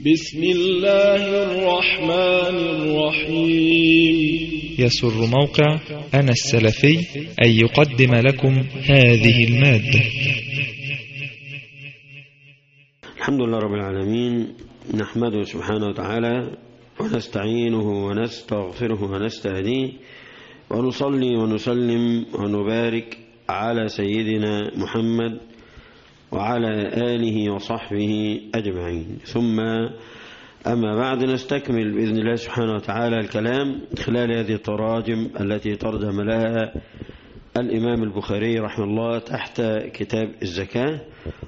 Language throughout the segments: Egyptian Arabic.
بسم الله الرحمن الرحيم يسر موقع أنا السلفي أن يقدم لكم هذه المادة الحمد لله رب العالمين نحمده سبحانه وتعالى ونستعينه ونستغفره ونستهديه ونصلي ونسلم ونبارك على سيدنا محمد وعلى آله وصحبه أجمعين ثم أما بعد نستكمل بإذن الله سبحانه وتعالى الكلام خلال هذه التراجم التي ترجم لها الإمام البخاري رحمه الله تحت كتاب الزكاة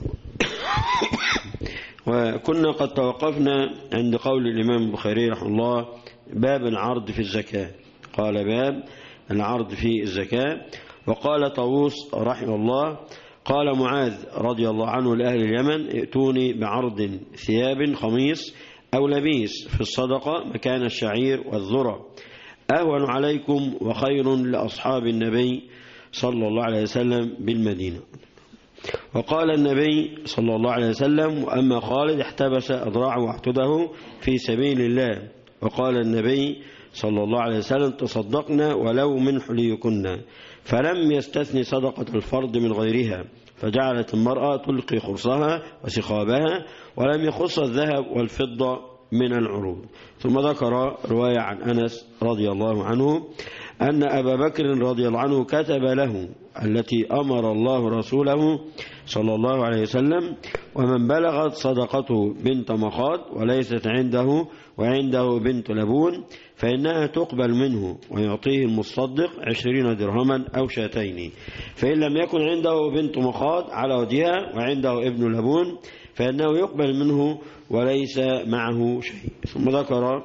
وكنا قد توقفنا عند قول الإمام البخاري رحمه الله باب العرض في الزكاة قال باب العرض في الزكاة وقال طاووس رحمه الله قال معاذ رضي الله عنه لأهل اليمن ائتوني بعرض ثياب خميس أو لبيس في الصدقة مكان الشعير والذرة أهون عليكم وخير لأصحاب النبي صلى الله عليه وسلم بالمدينة وقال النبي صلى الله عليه وسلم وأما خالد احتبس أضراعه واحتده في سبيل الله وقال النبي صلى الله عليه وسلم تصدقنا ولو من حليكن فلم يستثني صدقة الفرض من غيرها فجعلت المرأة تلقي خرصها وسخابها ولم يخص الذهب والفضة من العروض ثم ذكر رواية عن أنس رضي الله عنه أن أبا بكر رضي الله عنه كتب له التي أمر الله رسوله صلى الله عليه وسلم ومن بلغت صدقته بنت مخاض وليست عنده وعنده بنت لبون فإنها تقبل منه ويعطيه المصدق عشرين درهما أو شاتين فإن لم يكن عنده بنت مخاض على وجهها وعنده ابن لبون فإنه يقبل منه وليس معه شيء ثم ذكر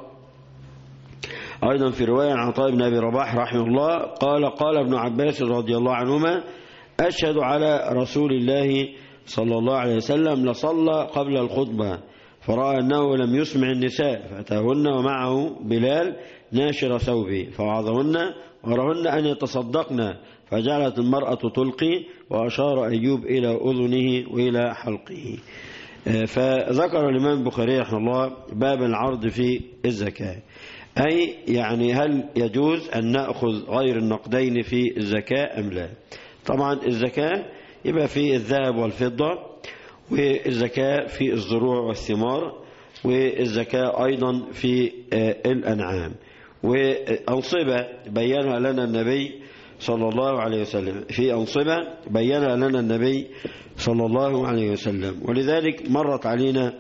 أيضا في رواية عن عطاء بن أبي رباح رحمه الله قال قال ابن عباس رضي الله عنهما أشهد على رسول الله صلى الله عليه وسلم لصلى قبل الخطبة فرأى أنه لم يسمع النساء فأتاهن ومعه بلال ناشر ثوبه فوعظهن ورهن أن يتصدقن فجعلت المرأة تلقي وأشار أيوب إلى أذنه وإلى حلقه فذكر الإمام البخاري رحمه الله باب العرض في الزكاة أي يعني هل يجوز أن نأخذ غير النقدين في الزكاة أم لا طبعا الزكاة يبقى في الذهب والفضة والزكاة في الزروع والثمار والزكاة أيضا في الأنعام وأنصبة بينها لنا النبي صلى الله عليه وسلم في أنصبة بينها لنا النبي صلى الله عليه وسلم ولذلك مرت علينا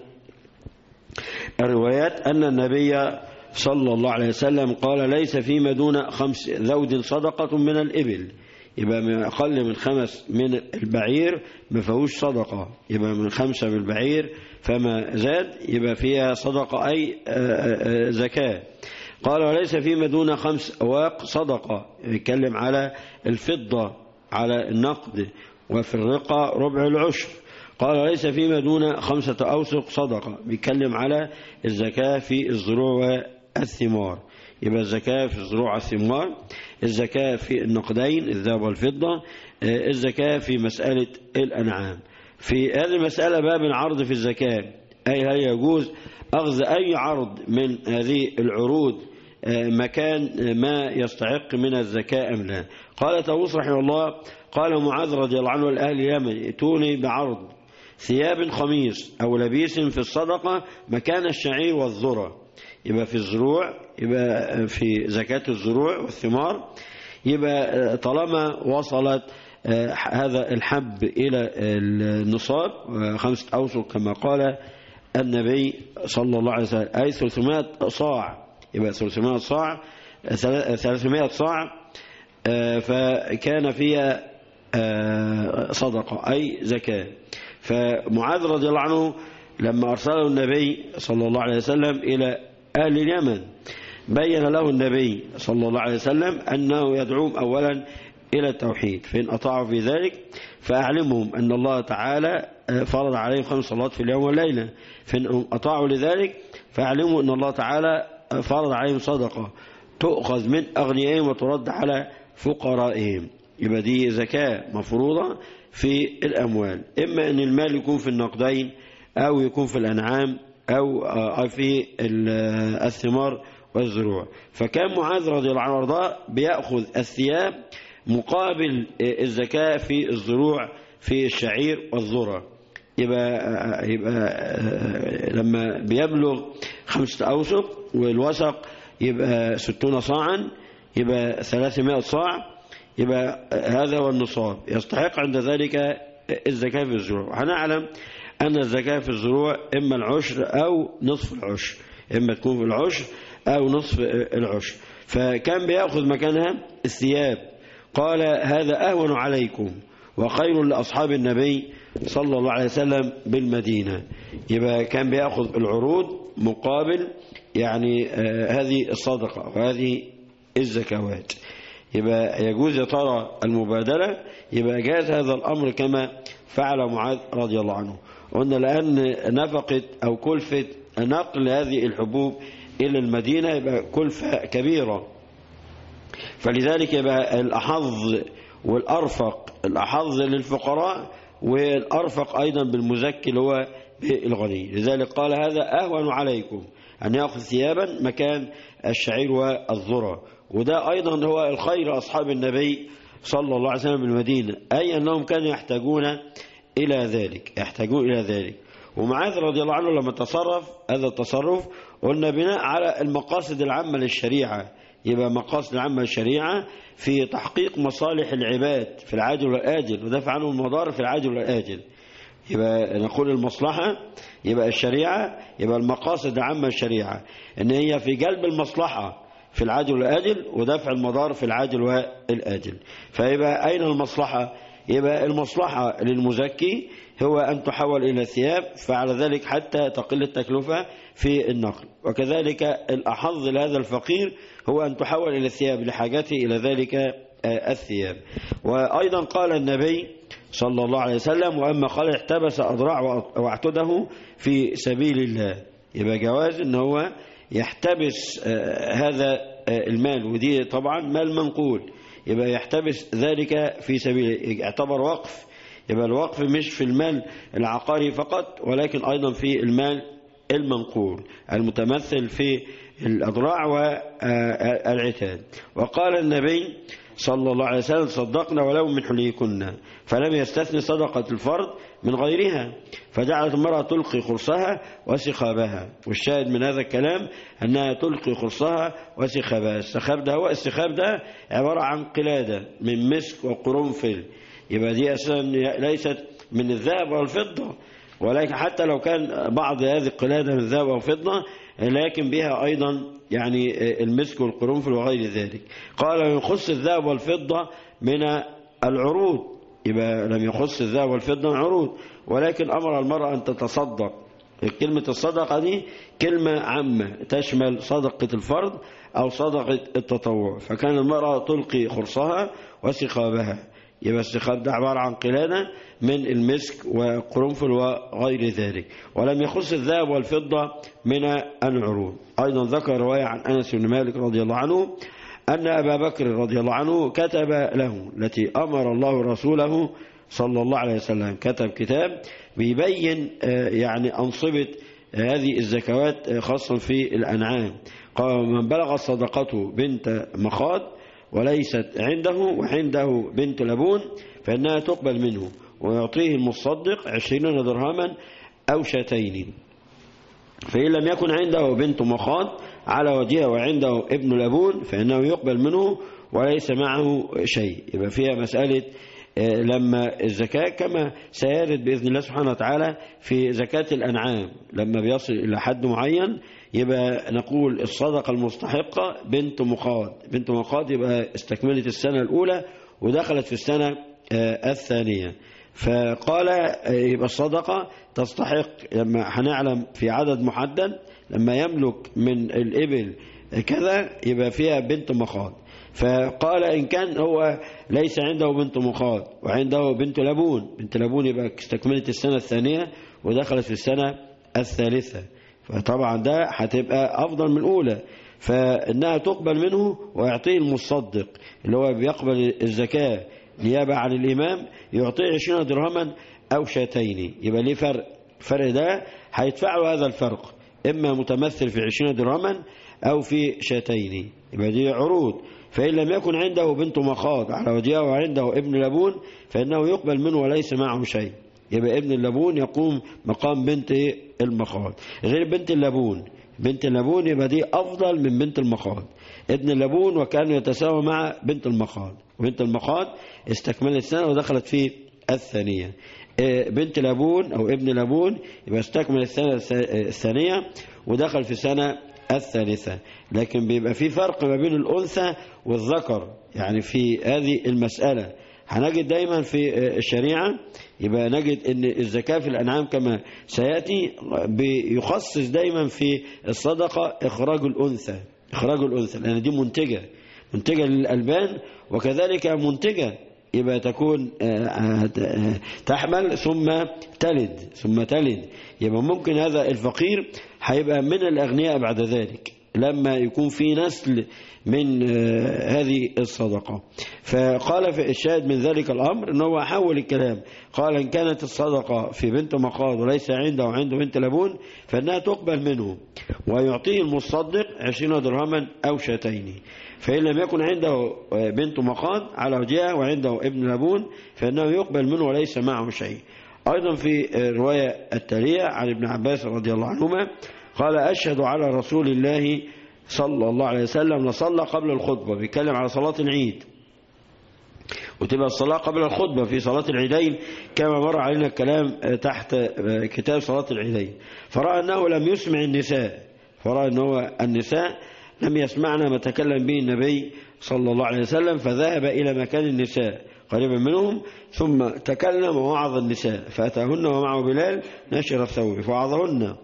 الروايات أن النبي صلى الله عليه وسلم قال ليس فيما دون خمس ذود صدقة من الإبل يبقى من أقل من خمس من البعير ما فيهوش صدقة يبقى من خمسة من البعير فما زاد يبقى فيها صدقة أي زكاة قال وليس فيما دون خمس أواق صدقة يتكلم على الفضة على النقد وفي الرقة ربع العشر قال ليس فيما دون خمسة أوسق صدقة بيتكلم على الزكاة في الزروع والثمار يبقى الزكاة في الزروع والثمار الزكاة في النقدين الذهب والفضة الزكاة في مسألة الأنعام في هذه المسألة باب العرض في الزكاة أي هل يجوز أخذ أي عرض من هذه العروض مكان ما يستحق من الزكاة أم لا قال توس رحمه الله قال معاذ رضي الله عنه الأهل اليمن ائتوني بعرض ثياب خميس أو لبيس في الصدقة مكان الشعير والذرة يبقى في الزروع يبقى في زكاة الزروع والثمار يبقى طالما وصلت هذا الحب إلى النصاب خمسة أوسق كما قال النبي صلى الله عليه وسلم أي 300 صاع يبقى 300 صاع 300 صاع فكان فيها صدقة أي زكاة فمعاذ رضي الله عنه لما أرسله النبي صلى الله عليه وسلم إلى أهل اليمن بين له النبي صلى الله عليه وسلم أنه يدعوهم أولا إلى التوحيد فإن أطاعوا في ذلك فأعلمهم أن الله تعالى فرض عليهم خمس صلوات في اليوم والليلة فإن أطاعوا لذلك فأعلموا أن الله تعالى فرض عليهم صدقة تؤخذ من أغنيائهم وترد على فقرائهم يبقى دي زكاة مفروضة في الأموال إما أن المال يكون في النقدين أو يكون في الأنعام أو آه، في ال- آه، الثمار والزروع فكان معاذ رضي الله عنه وارضاه بيأخذ الثياب مقابل آه، الزكاة في الزروع في الشعير والذرة يبقى آه، يبقى آه، لما بيبلغ خمسة أوسق والوسق يبقى ستون صاعا يبقى ثلاثمائة صاع يبقى هذا هو النصاب يستحق عند ذلك الزكاة في الزروع هنعلم أن الزكاة في الزروع إما العشر أو نصف العشر إما تكون في العشر أو نصف العشر فكان بيأخذ مكانها الثياب قال هذا أهون عليكم وخير لأصحاب النبي صلى الله عليه وسلم بالمدينة يبقى كان بيأخذ العروض مقابل يعني آه هذه الصدقة وهذه الزكوات يبقى يجوز يا ترى المبادلة يبقى جاز هذا الأمر كما فعل معاذ رضي الله عنه قلنا لأن نفقة أو كلفة نقل هذه الحبوب إلى المدينة يبقى كلفة كبيرة فلذلك يبقى الأحظ والأرفق الأحظ للفقراء والأرفق أيضا بالمزكي اللي هو الغني لذلك قال هذا أهون عليكم أن يأخذ ثيابا مكان الشعير والذرة وده أيضا هو الخير أصحاب النبي صلى الله عليه وسلم بالمدينة أي أنهم كانوا يحتاجون إلى ذلك يحتاجون إلى ذلك ومعاذ رضي الله عنه لما تصرف هذا التصرف قلنا بناء على المقاصد العامة للشريعة يبقى مقاصد العامة للشريعة في تحقيق مصالح العباد في العاجل والآجل ودفع عنهم المضار في العاجل والآجل يبقى نقول المصلحة يبقى الشريعة يبقى المقاصد العامة الشريعة ان هي في جلب المصلحة في العاجل والآجل ودفع المضار في العاجل والآجل فيبقى أين المصلحة يبقى المصلحة للمزكي هو أن تحول إلى ثياب فعلى ذلك حتى تقل التكلفة في النقل وكذلك الأحظ لهذا الفقير هو أن تحول إلى الثياب لحاجته إلى ذلك الثياب وأيضا قال النبي صلى الله عليه وسلم وأما قال احتبس أضراع واعتده في سبيل الله يبقى جواز ان هو يحتبس هذا المال ودي طبعا مال منقول يبقى يحتبس ذلك في سبيل يعتبر وقف يبقى الوقف مش في المال العقاري فقط ولكن أيضا في المال المنقول المتمثل في الأضراع والعتاد وقال النبي صلى الله عليه وسلم صدقنا ولو من حليكن فلم يستثني صدقة الفرد من غيرها فجعلت المرأة تلقي خرصها وسخابها والشاهد من هذا الكلام أنها تلقي خرصها وسخابها السخاب ده هو السخاب ده عبارة عن قلادة من مسك وقرنفل يبقى دي أساسا ليست من الذهب والفضة ولكن حتى لو كان بعض هذه القلادة من الذهب والفضة لكن بها أيضا يعني المسك والقرنفل وغير ذلك قال يخص الذهب والفضة من العروض يبقى لم يخص الذهب والفضة من عروض ولكن أمر المرأة أن تتصدق كلمة الصدقة دي كلمة عامة تشمل صدقة الفرد أو صدقة التطوع فكان المرأة تلقي خرصها وسخابها يبقى السخاب ده عبارة عن قلادة من المسك وقرنفل وغير ذلك ولم يخص الذهب والفضة من العروض أيضا ذكر رواية عن أنس بن مالك رضي الله عنه أن أبا بكر رضي الله عنه كتب له التي أمر الله رسوله صلى الله عليه وسلم كتب كتاب بيبين يعني أنصبة هذه الزكوات خاصة في الأنعام قال من بلغ صدقته بنت مخاض وليست عنده وعنده بنت لبون فإنها تقبل منه ويعطيه المصدق عشرين درهما أو شاتين فإن لم يكن عنده بنت مخاض على وجهه وعنده ابن لبون فإنه يقبل منه وليس معه شيء يبقى فيها مسألة لما الزكاة كما سيرد بإذن الله سبحانه وتعالى في زكاة الأنعام لما بيصل إلى حد معين يبقى نقول الصدقة المستحقة بنت مقاد بنت مقاد يبقى استكملت السنة الأولى ودخلت في السنة الثانية فقال يبقى الصدقة تستحق لما هنعلم في عدد محدد لما يملك من الإبل كذا يبقى فيها بنت مخاض فقال إن كان هو ليس عنده بنت مخاض وعنده بنت لبون بنت لبون يبقى استكملت السنة الثانية ودخلت في السنة الثالثة فطبعا ده هتبقى أفضل من الأولى فإنها تقبل منه ويعطيه المصدق اللي هو بيقبل الزكاة نيابة عن الإمام يعطيه عشرين درهما أو شاتين يبقى ليه فرق فرق ده هيدفع له هذا الفرق إما متمثل في عشرين درهما أو في شاتين يبقى دي عروض فإن لم يكن عنده بنت مخاض على وجهه وعنده ابن لبون فإنه يقبل منه وليس معه شيء يبقى ابن اللبون يقوم مقام بنت المخاض غير بنت اللبون بنت اللبون يبقى دي أفضل من بنت المخاض ابن اللبون وكان يتساوى مع بنت المخاض وبنت المخاض استكملت السنة ودخلت في الثانية بنت لبون أو ابن لبون يبقى استكمل السنة الثانية ودخل في السنة الثالثة لكن بيبقى في فرق ما بين الأنثى والذكر يعني في هذه المسألة هنجد دايما في الشريعة يبقى نجد ان الزكاة في الأنعام كما سيأتي بيخصص دايما في الصدقة إخراج الأنثى إخراج الأنثى لأن دي منتجة منتجة للألبان وكذلك منتجة يبقى تكون تحمل ثم تلد ثم تلد يبقى ممكن هذا الفقير هيبقى من الأغنياء بعد ذلك لما يكون في نسل من هذه الصدقة فقال في الشاهد من ذلك الأمر أنه هو حول الكلام قال إن كانت الصدقة في بنت مقاض وليس عنده وعنده بنت لبون فإنها تقبل منه ويعطيه المصدق عشرين درهما أو شاتين فإن لم يكن عنده بنت مقاض على وجهها وعنده ابن لبون فإنه يقبل منه وليس معه شيء أيضا في الرواية التالية عن ابن عباس رضي الله عنهما قال أشهد على رسول الله صلى الله عليه وسلم لصلى قبل الخطبة بيتكلم على صلاة العيد وتبقى الصلاة قبل الخطبة في صلاة العيدين كما مر علينا الكلام تحت كتاب صلاة العيدين فرأى أنه لم يسمع النساء فرأى أنه النساء لم يسمعنا ما تكلم به النبي صلى الله عليه وسلم فذهب إلى مكان النساء قريبا منهم ثم تكلم ووعظ النساء فأتاهن ومعه بلال نشر الثوب فوعظهن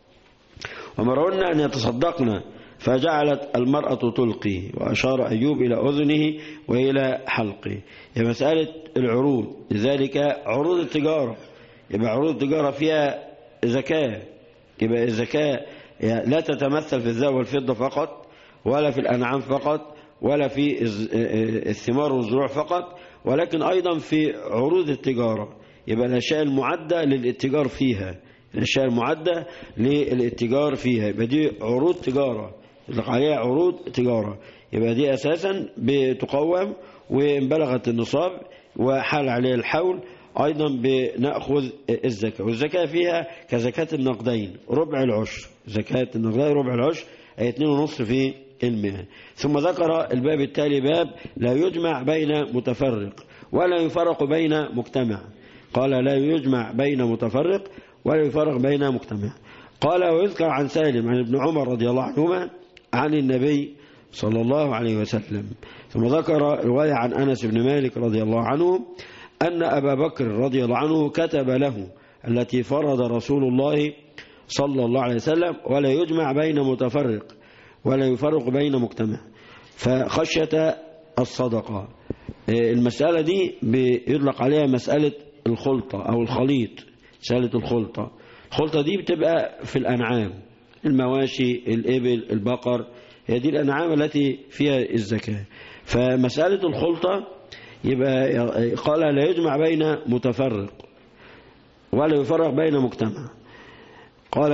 ومرهن أن يتصدقن فجعلت المرأة تلقي وأشار أيوب إلى أذنه وإلى حلقه هي مسألة العروض لذلك عروض التجارة يبقى عروض التجارة فيها زكاة يبقى الزكاة لا تتمثل في الذهب والفضة فقط ولا في الأنعام فقط ولا في الثمار والزروع فقط ولكن أيضا في عروض التجارة يبقى الأشياء المعدة للاتجار فيها الأشياء المعدة للاتجار فيها يبقى دي عروض تجارة يطلق عليها عروض تجارة يبقى دي أساسا بتقوم وإن بلغت النصاب وحال عليها الحول أيضا بنأخذ الزكاة والزكاة فيها كزكاة النقدين ربع العشر زكاة النقدين ربع العشر أي 2.5 في المئة ثم ذكر الباب التالي باب لا يجمع بين متفرق ولا يفرق بين مجتمع قال لا يجمع بين متفرق ولا يفرق بين مجتمع قال ويذكر عن سالم عن ابن عمر رضي الله عنهما عن النبي صلى الله عليه وسلم ثم ذكر رواية عن أنس بن مالك رضي الله عنه أن أبا بكر رضي الله عنه كتب له التي فرض رسول الله صلى الله عليه وسلم ولا يجمع بين متفرق ولا يفرق بين مجتمع فخشية الصدقة المسألة دي بيطلق عليها مسألة الخلطة أو الخليط مسألة الخلطة الخلطة دي بتبقى في الأنعام المواشي الإبل البقر هي دي الأنعام التي فيها الزكاة فمسألة الخلطة يبقى قال لا يجمع بين متفرق ولا يفرق بين مجتمع قال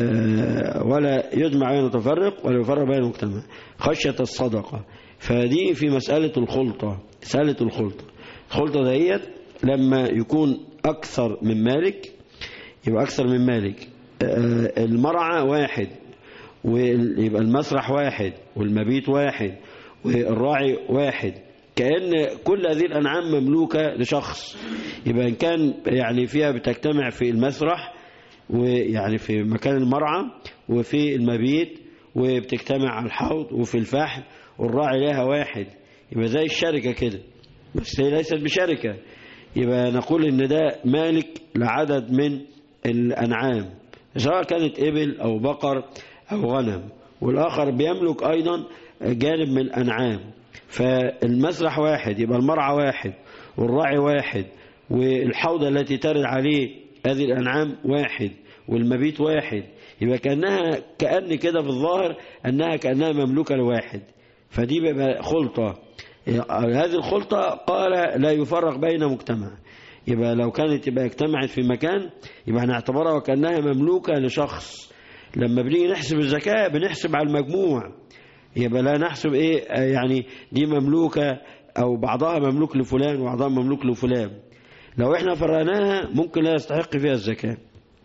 ولا يجمع بين متفرق ولا يفرق بين مجتمع خشية الصدقة فدي في مسألة الخلطة مسألة الخلطة الخلطة ديت لما يكون أكثر من مالك يبقى أكثر من مالك المرعى واحد ويبقى المسرح واحد والمبيت واحد والراعي واحد كأن كل هذه الأنعام مملوكة لشخص يبقى إن كان يعني فيها بتجتمع في المسرح ويعني في مكان المرعى وفي المبيت وبتجتمع على الحوض وفي الفحم والراعي لها واحد يبقى زي الشركة كده بس هي ليست بشركة يبقى نقول ان ده مالك لعدد من الأنعام سواء كانت إبل أو بقر أو غنم والآخر بيملك أيضا جانب من الأنعام فالمسرح واحد يبقى المرعى واحد والراعي واحد والحوضة التي ترد عليه هذه الأنعام واحد والمبيت واحد يبقى كأنها كأن كده في الظاهر أنها كأنها مملوكة لواحد فدي بيبقى خلطة هذه الخلطة قال لا يفرق بين مجتمع يبقى لو كانت يبقى اجتمعت في مكان يبقى هنعتبرها وكأنها مملوكة لشخص لما بنيجي نحسب الزكاة بنحسب على المجموع يبقى لا نحسب ايه آه يعني دي مملوكة او بعضها مملوك لفلان وبعضها مملوك لفلان لو احنا فرقناها ممكن لا يستحق فيها الزكاة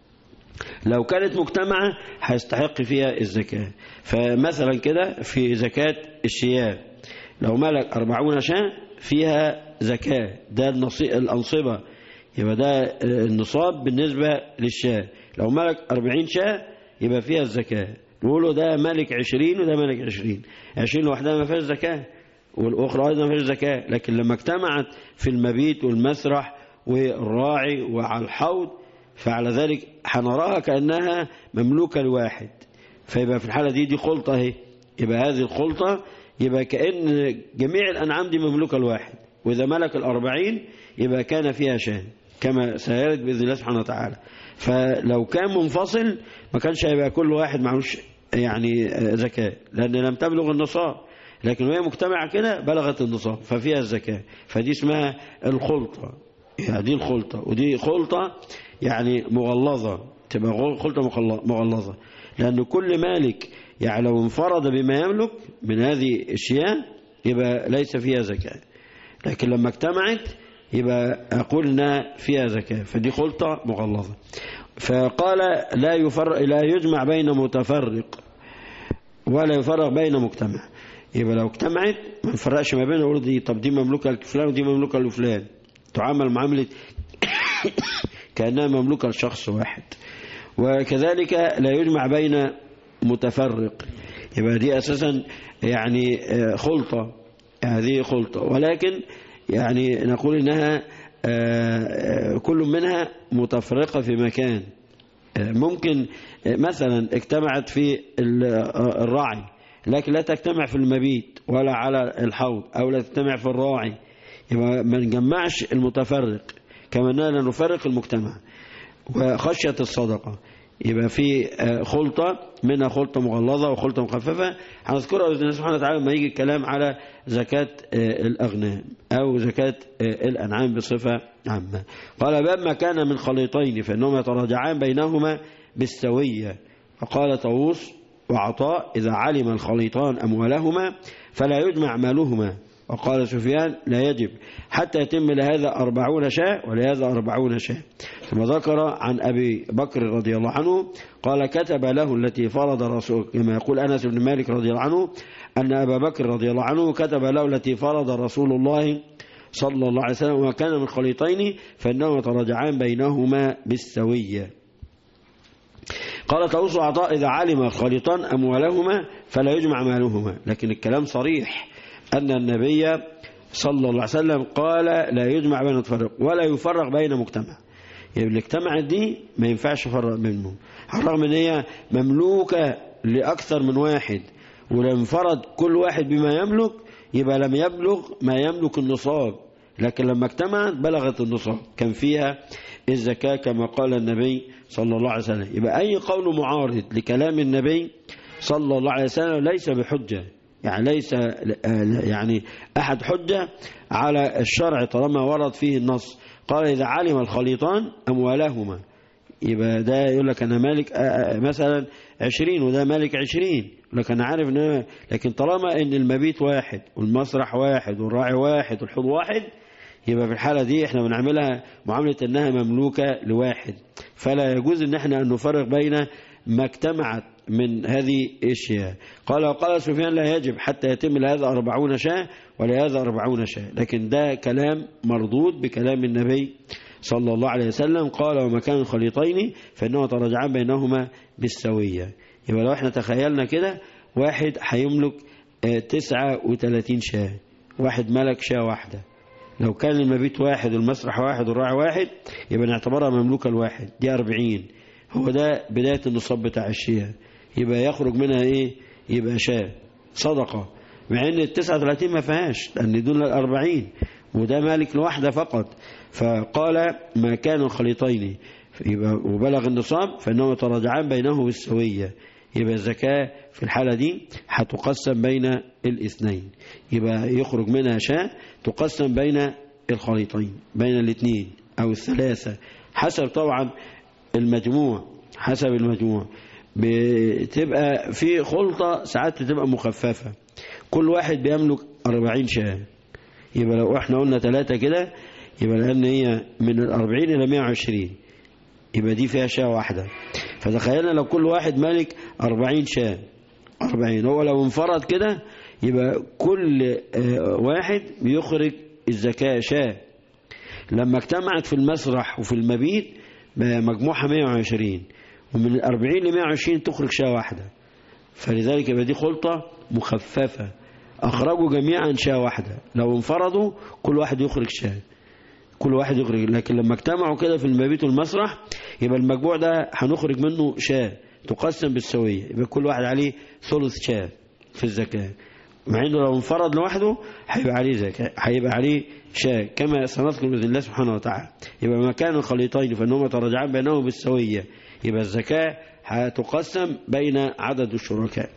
لو كانت مجتمعة هيستحق فيها الزكاة فمثلا كده في زكاة الشياه لو ملك أربعون شاة فيها زكاة ده النصي- الأنصبة يبقى ده النصاب بالنسبة للشاة لو ملك أربعين شاة يبقى فيها الزكاة نقوله ده ملك عشرين وده ملك عشرين عشرين لوحدها ما فيهاش زكاة والأخرى أيضا ما فيهاش زكاة لكن لما اجتمعت في المبيت والمسرح والراعي وعلى الحوض فعلى ذلك هنراها كأنها مملوكة لواحد فيبقى في الحالة دي دي خلطة اهي يبقى هذه الخلطة يبقى كأن جميع الأنعام دي مملوكة لواحد وإذا ملك الأربعين يبقى كان فيها شاه كما سيرد بإذن الله سبحانه وتعالى فلو كان منفصل ما كانش هيبقى كل واحد معلوش يعني زكاة لأن لم تبلغ النصاب لكن وهي مجتمعة كده بلغت النصاب ففيها الزكاة فدي اسمها الخلطة يعني دي الخلطة ودي خلطة يعني مغلظة تبقى غل- خلطة مغل- مغلظة لأن كل مالك يعني لو انفرد بما يملك من هذه الشياه يبقى ليس فيها زكاة لكن لما اجتمعت يبقى أقول إنها فيها زكاة فدي خلطة مغلظة فقال لا يفرق لا يجمع بين متفرق ولا يفرق بين مجتمع يبقى لو اجتمعت ما نفرقش ما بينها نقول دي طب دي مملوكة لفلان ودي مملوكة لفلان تعامل معاملة كأنها مملوكة لشخص واحد وكذلك لا يجمع بين متفرق يبقى دي أساسا يعني آه، خلطة هذه خلطة ولكن يعني نقول إنها آه، آه، كل منها متفرقة في مكان آه، ممكن آه، مثلا اجتمعت في ال- آه، الراعي لكن لا تجتمع في المبيت ولا على الحوض أو لا تجتمع في الراعي يبقى ما نجمعش المتفرق كما أننا لا نفرق المجتمع وخشية الصدقة يبقى في آه، خلطة منها خلطة مغلظة وخلطة مخففة هنذكرها بإذن الله سبحانه وتعالى لما يجي الكلام على زكاة آه، الأغنام أو زكاة آه، الأنعام بصفة عامة قال باب ما كان من خليطين فإنهما يتراجعان بينهما بالسوية وقال طاووس وعطاء إذا علم الخليطان أموالهما فلا يجمع مالهما وقال سفيان لا يجب حتى يتم لهذا أربعون شاة ولهذا أربعون شاة ثم ذكر عن أبي بكر رضي الله عنه قال كتب له التي فرض رسول كما يقول أنس بن مالك رضي الله عنه أن أبا بكر رضي الله عنه كتب له التي فرض رسول الله صلى الله عليه وسلم وكان من خليطين فإنهما يتراجعان بينهما بالسوية قال طاووس عطاء إذا علم الخليطان أموالهما فلا يجمع مالهما لكن الكلام صريح أن النبي صلى الله عليه وسلم قال لا يجمع بين التفرق ولا يفرق بين مجتمع يعني اللي اجتمعت دي ما ينفعش يفرق بينهم على الرغم ان هي مملوكة لأكثر من واحد ولو انفرد كل واحد بما يملك يبقى لم يبلغ ما يملك النصاب لكن لما اجتمعت بلغت النصاب كان فيها الزكاة كما قال النبي صلى الله عليه وسلم يبقى أي قول معارض لكلام النبي صلى الله عليه وسلم ليس بحجة يعني ليس يعني أحد حجة على الشرع طالما ورد فيه النص قال إذا علم الخليطان أموالهما يبقى ده يقول لك أنا مالك مثلا عشرين وده مالك عشرين لك أنا عارف إن لكن طالما إن المبيت واحد والمسرح واحد والراعي واحد والحوض واحد يبقى في الحالة دي احنا بنعملها معاملة انها مملوكة لواحد فلا يجوز ان احنا ان نفرق بين ما اجتمعت من هذه الاشياء قال وقال سفيان لا يجب حتى يتم لهذا أربعون شاة ولهذا أربعون شاة لكن ده كلام مردود بكلام النبي صلى الله عليه وسلم قال ومكان الخليطين فإنه ترجعان بينهما بالسوية يبقى لو احنا تخيلنا كده واحد هيملك تسعة وثلاثين شاة واحد ملك شاة واحدة لو كان المبيت واحد والمسرح واحد والراعي واحد يبقى نعتبرها مملوكة الواحد دي أربعين هو ده بداية النصاب بتاع الشياه يبقى يخرج منها ايه يبقى شاة صدقة مع ان التسعة وثلاثين ما فيهاش لان دول الأربعين وده مالك لوحده فقط فقال ما كان الخليطين يبقى وبلغ النصاب فإنهم يتراجعان بينه بالسوية يبقى الزكاة في الحالة دي هتقسم بين الاثنين يبقى يخرج منها شاة تقسم بين الخليطين بين الاثنين أو الثلاثة حسب طبعا المجموع حسب المجموع بتبقى في خلطة ساعات بتبقى مخففة كل واحد بيملك 40 شاة يبقى لو احنا قلنا ثلاثة كده يبقى لأن هي من الأربعين إلى 120 يبقى دي فيها شاة واحدة فتخيلنا لو كل واحد مالك 40 شاة 40 هو لو انفرد كده يبقى كل واحد بيخرج الزكاة شاة لما اجتمعت في المسرح وفي المبيت مجموعها 120 ومن ال 40 ل 120 تخرج شاة واحدة فلذلك يبقى دي خلطة مخففة أخرجوا جميعا شاة واحدة لو انفردوا كل واحد يخرج شاة كل واحد يخرج لكن لما اجتمعوا كده في المبيت والمسرح يبقى المجموع ده هنخرج منه شاة تقسم بالسوية يبقى كل واحد عليه ثلث شاة في الزكاة مع انه لو انفرد لوحده هيبقى عليه زكاة هيبقى عليه شاة كما سنذكر بإذن الله سبحانه وتعالى يبقى ما كان الخليطين فإنهما تراجعان بينهم بالسوية يبقى الزكاة هتقسم بين عدد الشركاء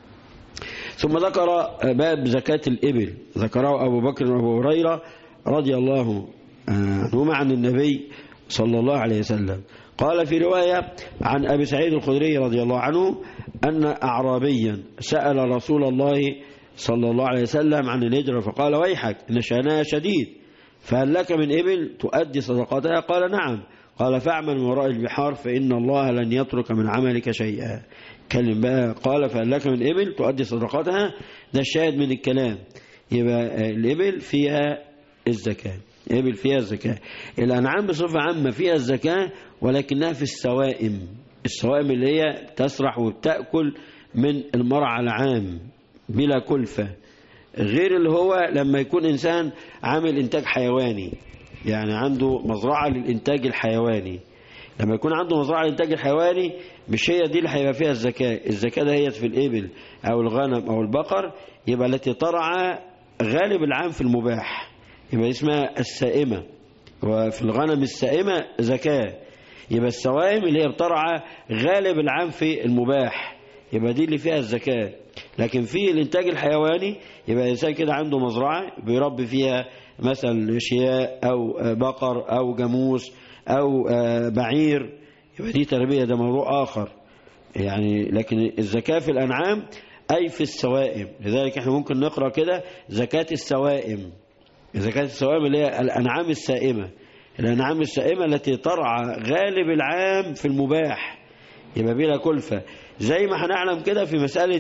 ثم ذكر باب زكاة الإبل ذكره أبو بكر وأبو هريرة رضي الله عنهما عن النبي صلى الله عليه وسلم قال في رواية عن أبي سعيد الخدري رضي الله عنه أن أعرابيا سأل رسول الله صلى الله عليه وسلم عن الهجرة فقال ويحك إن شأنها شديد فهل لك من إبل تؤدي صدقاتها قال نعم قال فاعمل من وراء البحار فإن الله لن يترك من عملك شيئا كلم بقى قال فهل لك من إبل تؤدي صدقاتها ده الشاهد من الكلام يبقى الإبل فيها الزكاة إبل فيها الزكاة الأنعام بصفة عامة فيها الزكاة ولكنها في السوائم السوائم اللي هي تسرح وبتأكل من المرعى العام بلا كلفة غير اللي هو لما يكون إنسان عامل إنتاج حيواني يعني عنده مزرعة للإنتاج الحيواني لما يكون عنده مزرعة للإنتاج الحيواني مش هي دي اللي هيبقى فيها الزكاة الزكاة ده هي في الإبل أو الغنم أو البقر يبقى التي ترعى غالب العام في المباح يبقى اسمها السائمة وفي الغنم السائمة زكاة يبقى السوائم اللي هي بترعى غالب العام في المباح يبقى دي اللي فيها الزكاة لكن في الانتاج الحيواني يبقى الانسان كده عنده مزرعة بيربي فيها مثلا شياء او بقر او جاموس او بعير يبقى دي تربية ده موضوع اخر يعني لكن الزكاة في الانعام اي في السوائم لذلك احنا ممكن نقرأ كده زكاة السوائم زكاة السوائم اللي هي الانعام السائمة الانعام السائمة التي ترعى غالب العام في المباح يبقى بلا كلفة زي ما هنعلم كده في مسألة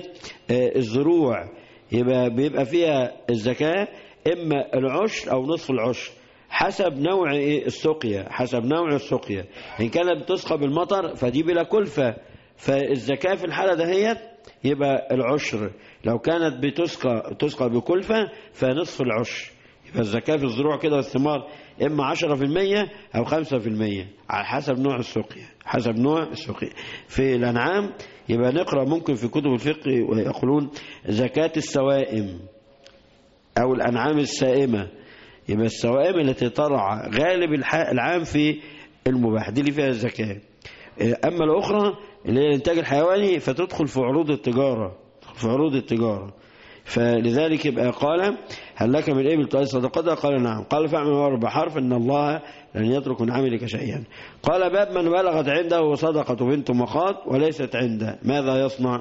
الزروع يبقى بيبقى فيها الزكاة إما العشر أو نصف العشر حسب نوع السقيا حسب نوع السقيا إن كانت بتسقى بالمطر فدي بلا كلفة فالزكاة في الحالة دهيت يبقى العشر لو كانت بتسقى تسقى بكلفة فنصف العشر يبقى الزكاة في الزروع كده والثمار إما 10% أو 5% على حسب نوع السقيا حسب نوع السقيا في الأنعام يبقى نقرأ ممكن في كتب الفقه ويقولون زكاة السوائم أو الأنعام السائمة يبقى السوائم التي ترعى غالب العام في المباح دي اللي فيها الزكاة أما الأخرى اللي هي الإنتاج الحيواني فتدخل في عروض التجارة في عروض التجارة فلذلك يبقى قال هل لك من إبل تؤدي صدقتها قال نعم قال فاعمل واربع حرف إن الله لن يترك من عملك شيئا قال باب من بلغت عنده صدقة بنت مخاض وليست عنده ماذا يصنع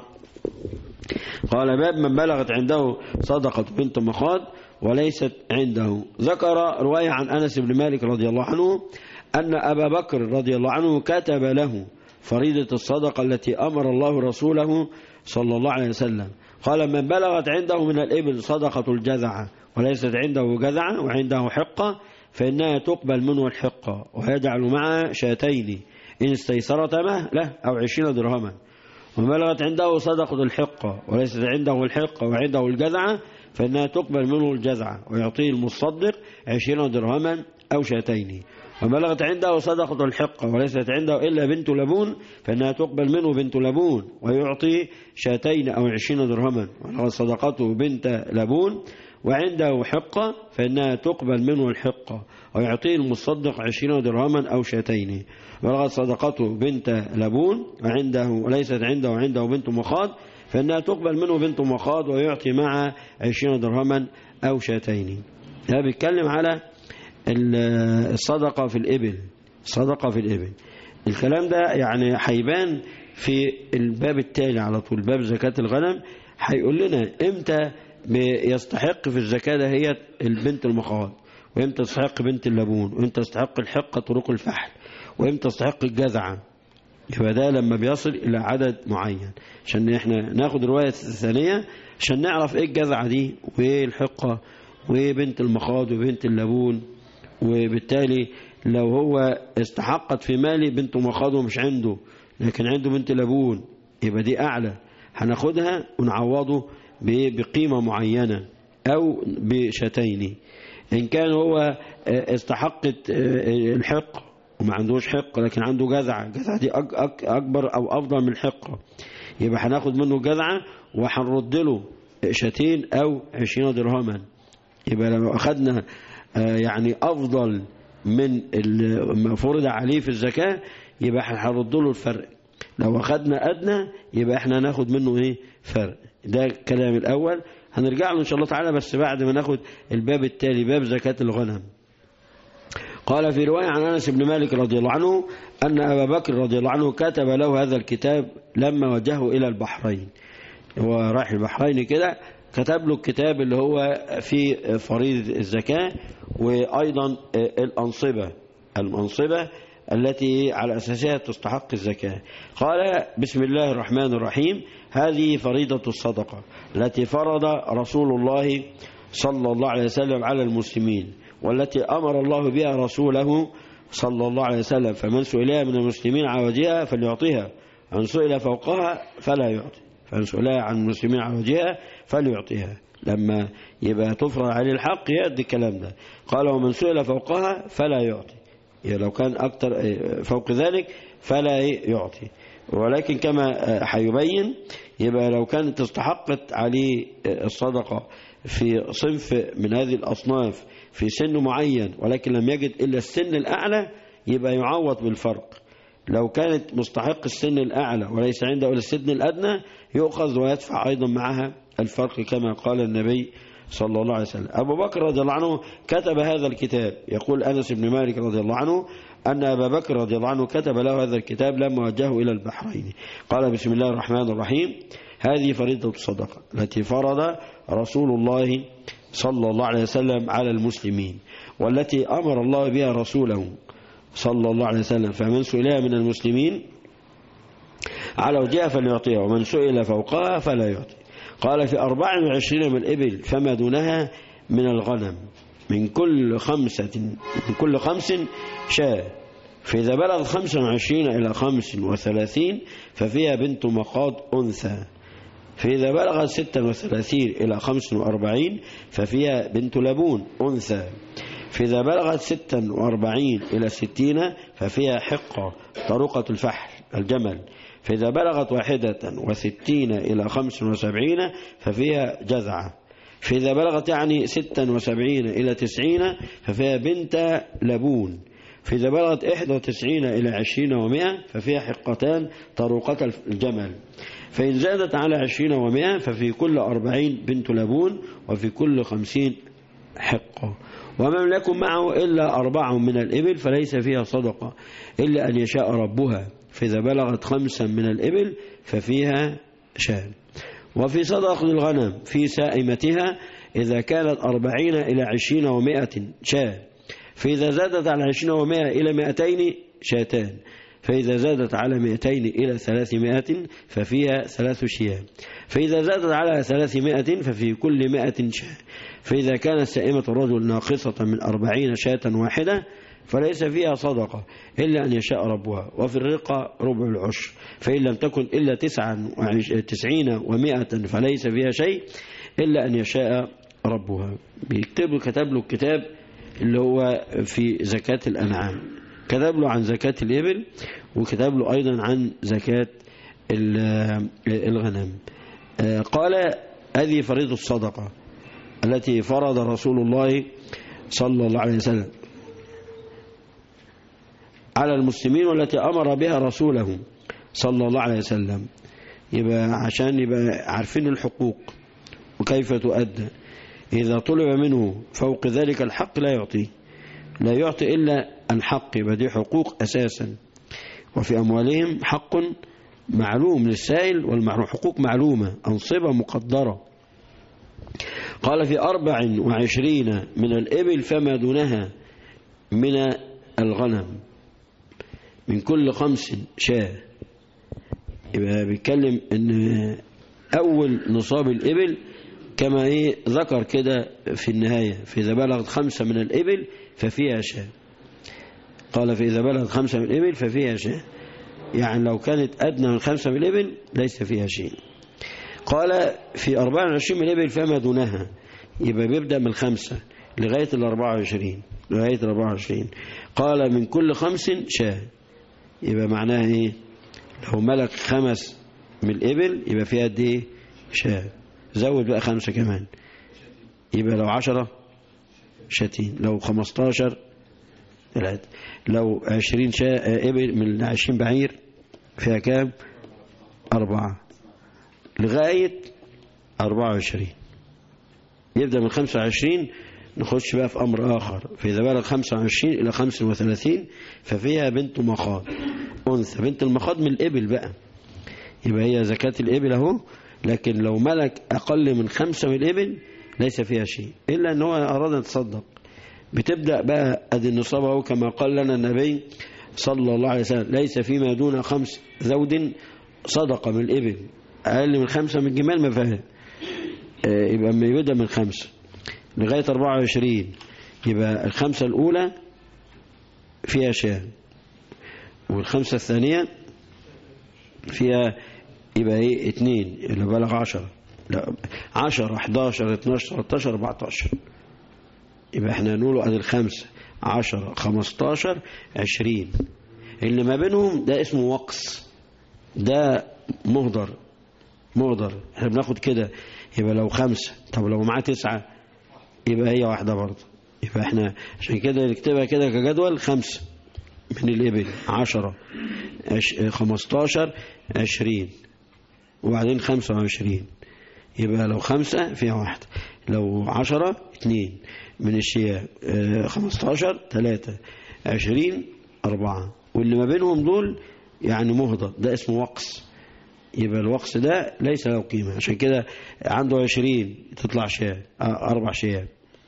قال باب من بلغت عنده صدقة بنت مخاض وليست عنده ذكر رواية عن أنس بن مالك رضي الله عنه أن أبا بكر رضي الله عنه كتب له فريضة الصدقة التي أمر الله رسوله صلى الله عليه وسلم قال من بلغت عنده من الإبل صدقة الجذعة وليست عنده جذعة وعنده حقة فإنها تقبل منه الحقة ويجعل معها شاتين إن استيسرت له أو عشرين درهما ومن بلغت عنده صدقة الحقة وليست عنده الحقة وعنده الجذعة فإنها تقبل منه الجذعة ويعطيه المصدق عشرين درهما أو شاتين وبلغت عنده صدقة الحقة وليست عنده إلا بنت لبون فإنها تقبل منه بنت لبون ويعطي شاتين أو عشرين درهما ولغت صدقته بنت لبون وعنده حقة فإنها تقبل منه الحقة ويعطيه المصدق عشرين درهما أو شاتين ولغت صدقته بنت لبون وعنده وليست عنده وعنده بنت مخاض فإنها تقبل منه بنت مخاض ويعطي معها عشرين درهما أو شاتين هذا بيتكلم على ال- الصدقة في الإبل صدقة في الإبل الكلام ده يعني هيبان في الباب التالي على طول باب زكاة الغنم هيقول لنا امتى يستحق في الزكاة ده هي البنت المخاض وامتى تستحق بنت اللبون وامتى تستحق الحقة طرق الفحل وامتى تستحق الجذعة يبقى ده لما بيصل إلى عدد معين عشان احنا ناخد الرواية الثانية عشان نعرف ايه الجذعة دي وايه الحقة وايه بنت المخاض وبنت اللبون وبالتالي لو هو استحقت في مالي بنت مخاض ومش عنده لكن عنده بنت لبون يبقى دي أعلى هناخدها ونعوضه ب- بقيمة معينة أو بشتين إن كان هو استحقت الحق وما عندوش حق لكن عنده جذعة جذعة دي أك- أك- أكبر أو أفضل من الحقة يبقى هناخد منه جذعة وهنرد له شتين أو عشرين درهما يبقى لو أخذنا آه، يعني أفضل من ال- ما فرض عليه في الزكاة يبقى احنا هنرد له الفرق لو أخذنا أدنى يبقى احنا هناخد منه إيه فرق ده الكلام الأول هنرجع له إن شاء الله تعالى بس بعد ما ناخد الباب التالي باب زكاة الغنم قال في رواية عن أنس بن مالك رضي الله عنه أن أبا بكر رضي الله عنه كتب له هذا الكتاب لما وجهه إلى البحرين هو رايح البحرين كده كتب له الكتاب اللي هو في فريض الزكاة وأيضا الأنصبة المنصبة التي على أساسها تستحق الزكاة قال بسم الله الرحمن الرحيم هذه فريضة الصدقة التي فرض رسول الله صلى الله عليه وسلم على المسلمين والتي أمر الله بها رسوله صلى الله عليه وسلم فمن سئلها من المسلمين على وجهها فليعطيها من سئل فوقها فلا يعطي فمن سئلها عن المسلمين على وجهها فليعطيها لما يبقى تفرض عليه الحق يأدي الكلام ده قال ومن سئل فوقها فلا يعطي يعني لو كان أكتر فوق ذلك فلا يعطي ولكن كما هيبين يبقى لو كانت استحقت عليه الصدقة في صنف من هذه الأصناف في سن معين ولكن لم يجد إلا السن الأعلى يبقى يعوض بالفرق لو كانت مستحق السن الأعلى وليس عنده إلا السن الأدنى يؤخذ ويدفع أيضا معها الفرق كما قال النبي صلى الله عليه وسلم أبو بكر رضي الله عنه كتب هذا الكتاب يقول أنس بن مالك رضي الله عنه أن أبا بكر رضي الله عنه كتب له هذا الكتاب لما وجهه إلى البحرين قال بسم الله الرحمن الرحيم هذه فريضة الصدقة التي فرض رسول الله صلى الله عليه وسلم على المسلمين والتي أمر الله بها رسوله صلى الله عليه وسلم فمن سئلها من المسلمين على وجهها فليعطيها ومن سئل فوقها فلا يعطي قال في أربع وعشرين من الإبل فما دونها من الغنم من كل خمسة من كل خمس شاة فإذا بلغ خمسة وعشرين إلى خمس وثلاثين ففيها بنت مخاض أنثى فإذا بلغت ستا وثلاثين إلى خمس وأربعين ففيها بنت لبون أنثى فإذا بلغت ستا وأربعين إلى ستين ففيها حقة طرقة الفحل الجمل فإذا بلغت واحدة وستين إلى خمس وسبعين ففيها جذعة فإذا بلغت يعني ستا وسبعين إلى تسعين ففيها بنت لبون فإذا بلغت إحدى وتسعين إلى عشرين ومائة ففيها حقتان طروقة الجمل فإن زادت على عشرين ومائة ففي كل أربعين بنت لبون وفي كل خمسين حقة وما لم يكن معه إلا أربعة من الإبل فليس فيها صدقة إلا أن يشاء ربها فإذا بلغت خمسا من الإبل ففيها شاة وفي صدق الغنم في سائمتها إذا كانت أربعين إلى عشرين ومائة شاة فإذا زادت على عشرين ومائة إلى مائتين شاتان فإذا زادت على مائتين إلى ثلاثمائة ففيها ثلاث شياه فإذا زادت على ثلاثمائة ففي كل مائة شاة فإذا كانت سائمة الرجل ناقصة من أربعين شاة واحدة فليس فيها صدقة إلا أن يشاء ربها وفي الرقة ربع العشر فإن لم تكن إلا تسعين ومائة فليس فيها شيء إلا أن يشاء ربها بيكتب كتب له الكتاب اللي هو في زكاة الأنعام كتب له عن زكاة الإبل وكتب له أيضا عن زكاة الغنم قال هذه فريضة الصدقة التي فرض رسول الله صلى الله عليه وسلم على المسلمين والتي أمر بها رسوله صلى الله عليه وسلم يبقى عشان يبقى عارفين الحقوق وكيف تؤدى إذا طلب منه فوق ذلك الحق لا يعطيه لا يعطي إلا الحق يبقى دي حقوق أساسا وفي أموالهم حق معلوم للسائل والمحروم حقوق معلومة أنصبة مقدرة قال في أربع وعشرين من الإبل فما دونها من الغنم من كل خمس شاة يبقى بيتكلم ان اول نصاب الابل كما ايه ذكر كده في النهاية فإذا بلغت خمسة من الإبل ففيها شاة قال فإذا بلغت خمسة من الإبل ففيها شاة يعني لو كانت أدنى من خمسة من الإبل ليس فيها شيء قال في 24 من الإبل فما دونها يبقى بيبدأ من خمسة لغاية ال 24 لغاية ال 24 قال من كل خمس شاة يبقى معناها ايه لو ملك خمس من الإبل يبقى فيها قد ايه شاة زود بقى خمسة كمان يبقى لو عشرة شاتين لو خمستاشر ثلاثة لو عشرين شاء إبل من عشرين بعير فيها كام أربعة لغاية أربعة وعشرين يبدأ من خمسة وعشرين نخش بقى في أمر آخر فإذا بلغ خمسة وعشرين إلى خمسة وثلاثين ففيها بنت مخاض أنثى بنت المخاض من الإبل بقى يبقى هي زكاة الإبل أهو لكن لو ملك أقل من خمسة من الإبل ليس فيها شيء إلا أن هو أراد أن يتصدق بتبدأ بقى أدي النصاب أهو كما قال لنا النبي صلى الله عليه وسلم ليس فيما دون خمس زود صدقة من الإبل أقل من خمسة من الجمال ما فيها يبقى ما يبدأ من خمسة لغاية 24 يبقى الخمسة الأولى فيها شاة والخمسة الثانية فيها يبقى ايه اتنين اللي بلغ عشرة لا عشرة 11 12 13 14 يبقى احنا نقول ادي الخمسة عشرة 15 20 اللي ما بينهم ده اسمه وقص ده مهدر مهدر احنا بناخد كده يبقى لو خمسة طب لو معاه تسعة يبقى هي واحدة برضه يبقى احنا عشان كده نكتبها كده كجدول خمسة من الإبل عشرة عش... خمستاشر عشرين وبعدين خمسة وعشرين يبقى لو خمسة فيها واحدة لو عشرة اتنين من الشياء اه خمستاشر تلاتة عشرين أربعة واللي ما بينهم دول يعني مهضة ده اسمه وقص يبقى الوقص ده ليس له قيمة عشان كده عنده عشرين تطلع شاة أربع شياه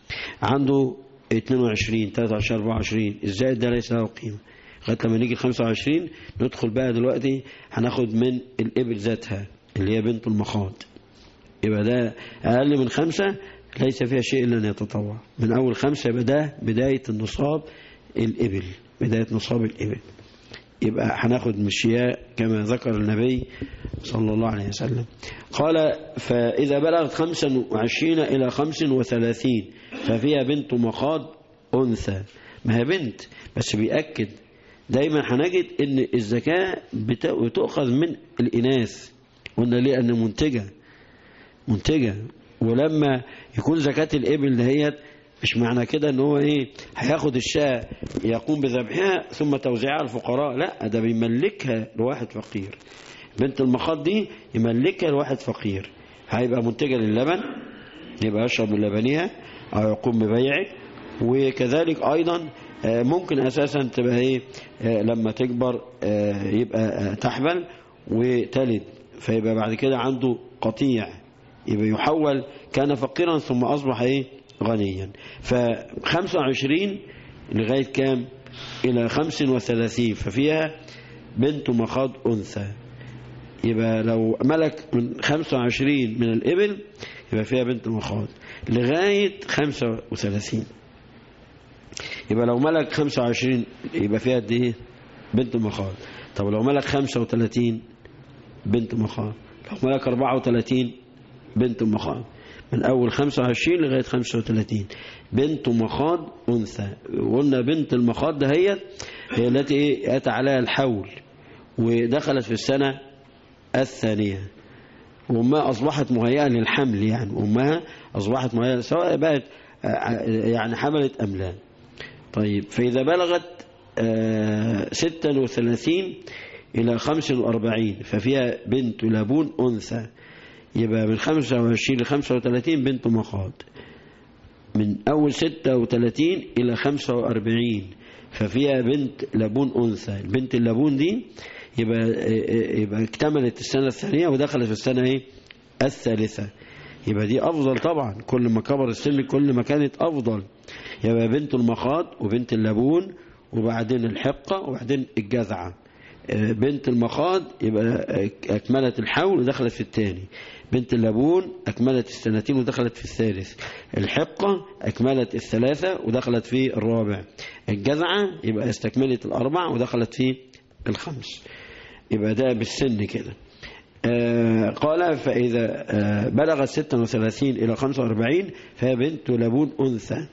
عنده 22 23 24 الزائد ده ليس له قيمة لغايه لما نيجي 25 ندخل بقى دلوقتي هناخد من الإبل ذاتها اللي هي بنت المخاض يبقى ده أقل من خمسة ليس فيها شيء إلا أن يتطوع من أول خمسة يبقى ده بداية النصاب الإبل بداية نصاب الإبل يبقى هناخد من الشياء كما ذكر النبي صلى الله عليه وسلم قال فإذا بلغت خمسا وعشرين إلى خمس وثلاثين ففيها بنت مخاض أنثى ما هي بنت بس بيأكد دايما هنجد ان الزكاة بتأخذ من الإناث قلنا ليه أن منتجة منتجة ولما يكون زكاة الإبل دهيت مش معنى كده ان هو ايه هياخد الشاة يقوم بذبحها ثم توزيعها على الفقراء لا ده بيملكها لواحد فقير بنت المخاض دي يملكها لواحد فقير هيبقى منتجة للبن يبقى يشرب من لبنها او يقوم ببيعه وكذلك ايضا ممكن اساسا تبقى ايه لما تكبر يبقى تحمل وتلد فيبقى بعد كده عنده قطيع يبقى يحول كان فقيرا ثم اصبح ايه غنيا ف 25 لغايه كام الى 35 ففيها بنت مخاض انثى يبقى لو ملك من 25 من الإبل يبقى فيها بنت مخاض لغاية 35 يبقى لو ملك 25 يبقى فيها قد ايه بنت مخاض طب لو ملك 35 بنت مخاض لو ملك 34 بنت مخاض من أول 25 لغاية 35 بنت مخاض أنثى وقلنا بنت المخاض ده هي هي التي أتى عليها الحول ودخلت في السنة الثانية وأمها أصبحت مهيئة للحمل يعني أمها أصبحت مهيئة سواء بقت يعني حملت أم لا طيب فإذا بلغت ستة وثلاثين إلى خمس وأربعين ففيها بنت لبون أنثى يبقى من خمسة وعشرين لخمسة وثلاثين بنت مخاض من أول 36 إلى 45 ففيها بنت لبون أنثى البنت اللبون دي يبقى, يبقى اكتملت السنة الثانية ودخلت في السنة ايه الثالثة يبقى دي أفضل طبعا كل ما كبر السن كل ما كانت أفضل يبقى بنت المخاض وبنت اللبون وبعدين الحقة وبعدين الجذعة بنت المخاض يبقى أكملت الحول ودخلت في الثاني بنت اللبون أكملت السنتين ودخلت في الثالث الحقة أكملت الثلاثة ودخلت في الرابع الجذعة يبقى استكملت الأربع ودخلت في الخمس يبقى ده بالسن كده آه قال فإذا آه بلغت 36 إلى 45 فهي بنت لبون أنثى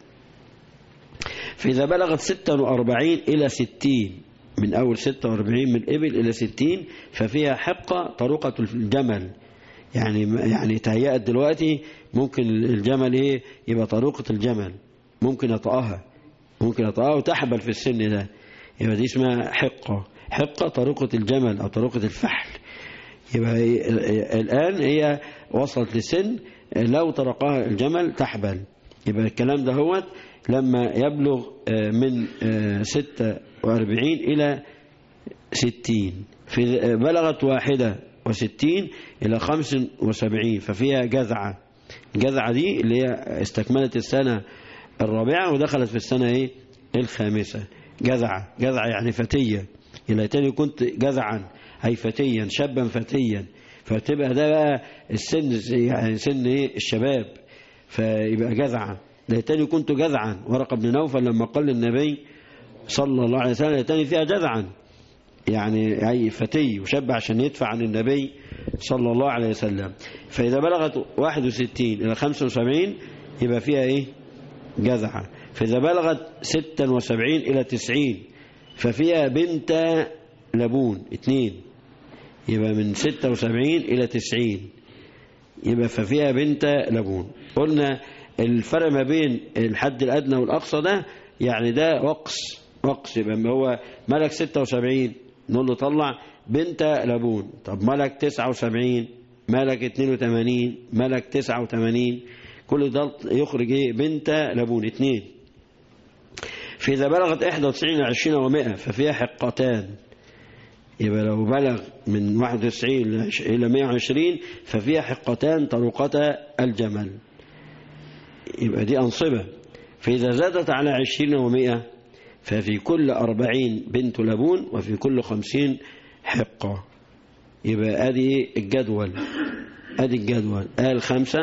فإذا بلغت 46 إلى 60 من أول 46 من الإبل إلى 60 ففيها حقة طريقة الجمل يعني يعني تهيأت دلوقتي ممكن الجمل إيه يبقى طريقة الجمل ممكن يطأها ممكن يطأها وتحبل في السن ده يبقى دي اسمها حقة حقة طريقة الجمل أو طريقة الفحل يبقى الآن هي وصلت لسن لو طرقها الجمل تحبل يبقى الكلام ده هو لما يبلغ من 46 إلى 60 في بلغت واحدة وستين إلى خمس وسبعين ففيها جذعة الجذعة دي اللي هي استكملت السنة الرابعة ودخلت في السنة ايه الخامسة جذعة جذعة يعني فتية إلى تاني كنت جذعا أي فتيا شابا فتيا فتبقى ده بقى السن يعني سن ايه الشباب فيبقى جذعا ليتني كنت جذعا ورقة بن نوفل لما قال للنبي صلى الله عليه وسلم ليتني فيها جذعا يعني أي فتي وشاب عشان يدفع عن النبي صلى الله عليه وسلم فإذا بلغت 61 إلى 75 يبقى فيها إيه جذعة فإذا بلغت 76 إلى 90 ففيها بنت لبون اثنين يبقى من 76 إلى 90 يبقى ففيها بنت لبون قلنا الفرق ما بين الحد الأدنى والأقصى ده يعني ده وقص وقص يبقى هو ملك 76 نقول له طلع بنت لبون طب ملك 79 ملك 82 ملك 89 كل ده يخرج ايه بنت لبون اثنين فإذا بلغت 91 20 و100 ففيها حقتان يبقى لو بلغ من 91 إلى 120 ففيها حقتان طرقتا الجمل يبقى دي أنصبة فإذا زادت على 20 و100 ففي كل أربعين بنت لبون وفي كل خمسين حقة يبقى ادي الجدول ادي الجدول قال خمسة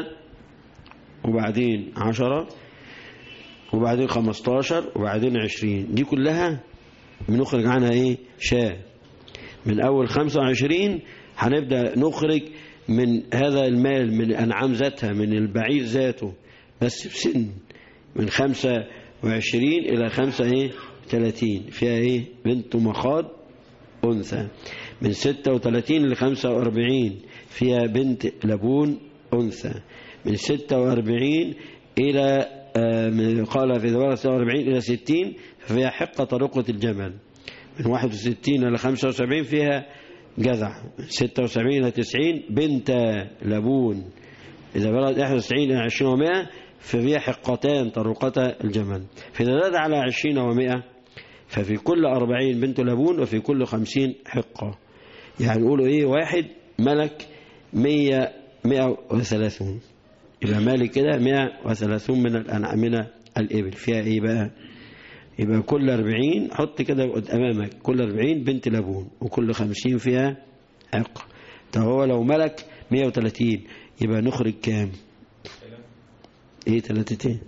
وبعدين عشرة وبعدين خمستاشر وبعدين عشرين دي كلها بنخرج عنها ايه شاة من اول خمسة وعشرين هنبدأ نخرج من هذا المال من الانعام ذاتها من البعير ذاته بس بسن من خمسة وعشرين إلى خمسة إيه ثلاثين فيها إيه بنت مخاض أنثى من ستة وثلاثين لخمسة وأربعين فيها بنت لبون أنثى من ستة وأربعين إلى آه قال في ذوارة ستة وأربعين إلى ستين فيها حقة طرقة الجمل من واحد وستين إلى خمسة وسبعين فيها جذع من ستة وسبعين إلى تسعين بنت لبون إذا بلغت 91 إلى 20 و100 ففيها حقتان طرقتا الجمل فإذا زاد على 20 و100 ففي كل 40 بنت لبون وفي كل 50 حقة يعني نقولوا إيه واحد ملك 100 130 يبقى مالك كده 130 من الأنعام من الإبل فيها إيه بقى يبقى كل 40 حط كده أمامك كل 40 بنت لبون وكل 50 فيها حقة طب هو لو ملك 130 يبقى نخرج كام ايه ثلاثتين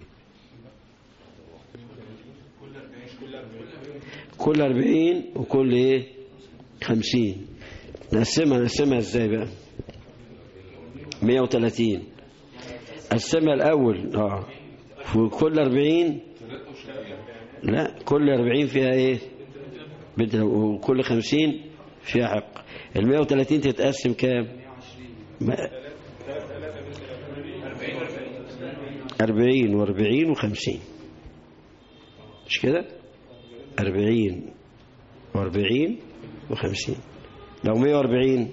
كل أربعين وكل ايه خمسين نقسمها نقسمها ازاي بقى مية وثلاثين قسمها الأول اه وكل أربعين لا كل أربعين فيها ايه وكل خمسين فيها حق المية وثلاثين تتقسم كام أربعين وأربعين وخمسين مش كده أربعين وأربعين وخمسين لو مية وأربعين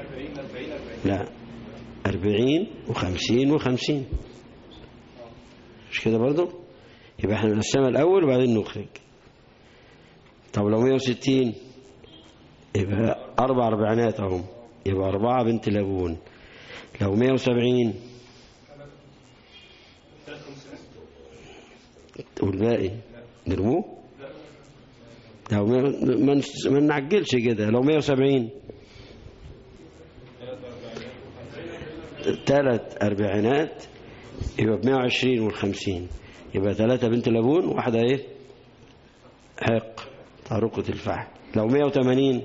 لا أربعين وخمسين وخمسين مش كده برضو يبقى احنا نقسمها الأول وبعدين نخرج طب لو 160 يبقى أربع أربعينات أهم يبقى أربعة بنت لابون لو 170 والباقي نرموه لو ما ما- ما نعجلش كده لو 170 ثلاث أربعينات يبقى ب 120 وال 50 يبقى ثلاثة بنت لابون واحدة ايه حق طارقة الفحم لو 180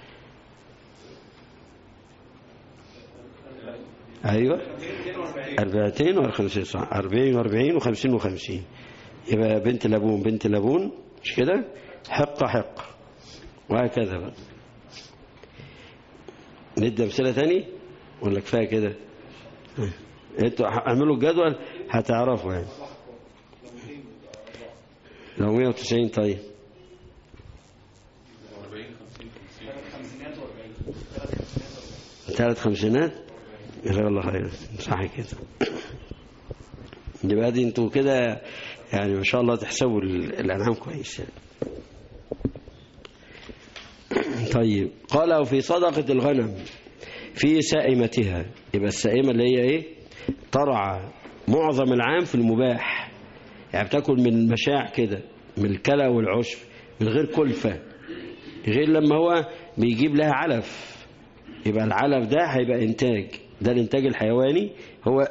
ايوه 40 ولا 50 صح 40 و40 و50 و50 يبقى بنت لابون بنت لابون مش كده حق حق وهكذا بقى ندي امثله تاني ولا كفايه كده ها. انتوا اعملوا الجدول هتعرفوا يعني لو 190 طيب ثلاث خمسينات جزاك الله خير صح كده يبقى دي انتوا كده يعني ما شاء الله تحسبوا ال- الانعام كويس يعني. طيب قال وفي صدقة الغنم في سائمتها يبقى السائمة اللي هي ايه ترعى معظم العام في المباح يعني بتاكل من المشاع كده من الكلى والعشب من غير كلفة غير لما هو بيجيب لها علف يبقى العلف ده هيبقى انتاج ده الانتاج الحيواني هو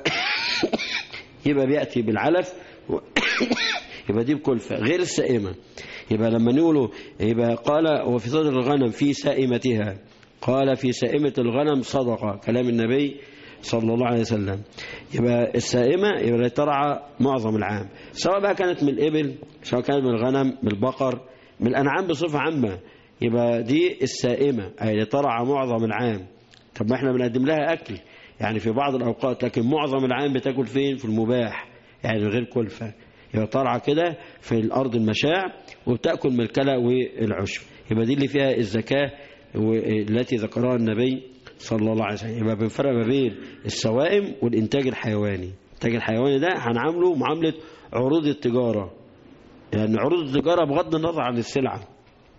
يبقى بيأتي بالعلف و- يبقى دي بكلفة غير السائمة يبقى لما نقوله يبقى قال وفي صدر الغنم في سائمتها قال في سائمة الغنم صدقة كلام النبي صلى الله عليه وسلم يبقى السائمة يبقى اللي ترعى معظم العام سواء بقى كانت من الإبل سواء كانت من الغنم من البقر من الأنعام بصفة عامة يبقى دي السائمة أي اللي ترعى معظم العام طب ما احنا بنقدم لها أكل يعني في بعض الأوقات لكن معظم العام بتاكل فين في المباح يعني من غير كلفة يبقى طالعة كده في الأرض المشاع وبتأكل من الكلى والعشب يبقى دي اللي فيها الزكاة التي ذكرها النبي صلى الله عليه وسلم يبقى بنفرق ما بين السوائم والإنتاج الحيواني الإنتاج الحيواني ده هنعامله معاملة عروض التجارة يعني عروض التجارة بغض النظر عن السلعة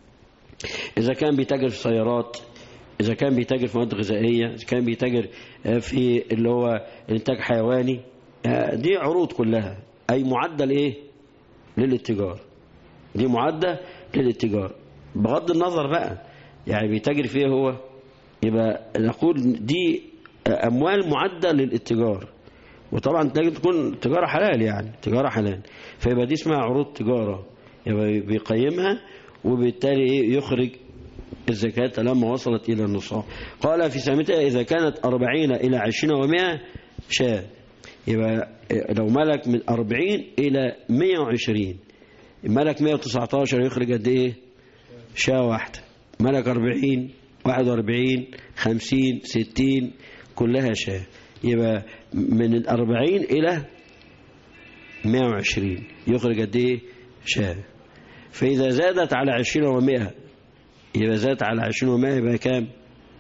إذا كان بيتاجر في سيارات إذا كان بيتاجر في مواد غذائية إذا كان بيتاجر آه، في اللي هو إنتاج حيواني آه، دي عروض كلها أي معدل إيه للاتجار دي معدة للاتجار بغض النظر بقى يعني بيتاجر فيه هو يبقى نقول دي أموال معدة للاتجار وطبعا لازم تكون تجارة حلال يعني تجارة حلال فيبقى دي اسمها عروض تجارة يبقى بيقيمها وبالتالي إيه يخرج الزكاة لما وصلت إلى النصاب قال في سامتها إذا كانت أربعين إلى عشرين ومائة شاة يبقى لو ملك من أربعين إلى مية وعشرين ملك مية وتسعتاشر يخرج قد إيه شاة واحدة ملك أربعين واحد وأربعين خمسين ستين كلها شاة يبقى من الأربعين إلى مية وعشرين يخرج قد إيه شاة فإذا زادت على عشرين ومائة يبقى زادت على عشرين ومائة يبقى كام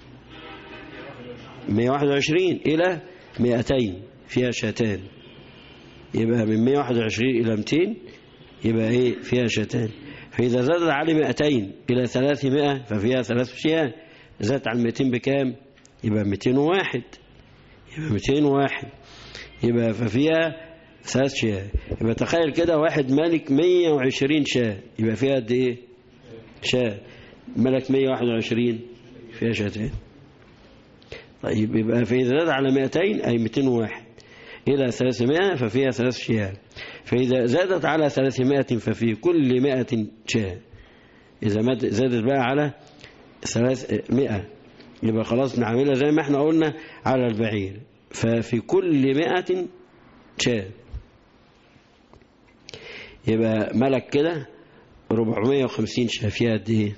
مية واحد وعشرين إلى مئتين فيها شاتان يبقى من مية واحد وعشرين إلى مئتين يبقى إيه فيها شاتان فإذا زادت على مئتين إلى ثلاثمائة ففيها ثلاث شياه زادت على مئتين بكام يبقى مئتين وواحد يبقى مئتين وواحد يبقى ففيها ثلاث شياه يبقى تخيل كده واحد مالك مية وعشرين شاه يبقى فيها قد إيه شاه ملك 121 فيها شاتين طيب يبقى فإذا زاد على 200 أي 201 إلى 300 ففيها ثلاث شياه فإذا زادت على 300 ففي كل 100 شاه إذا مات- زادت بقى على 300 يبقى خلاص نعملها زي ما احنا قلنا على البعير ففي كل 100 شاه يبقى ملك كده 450 شاه فيها قد ايه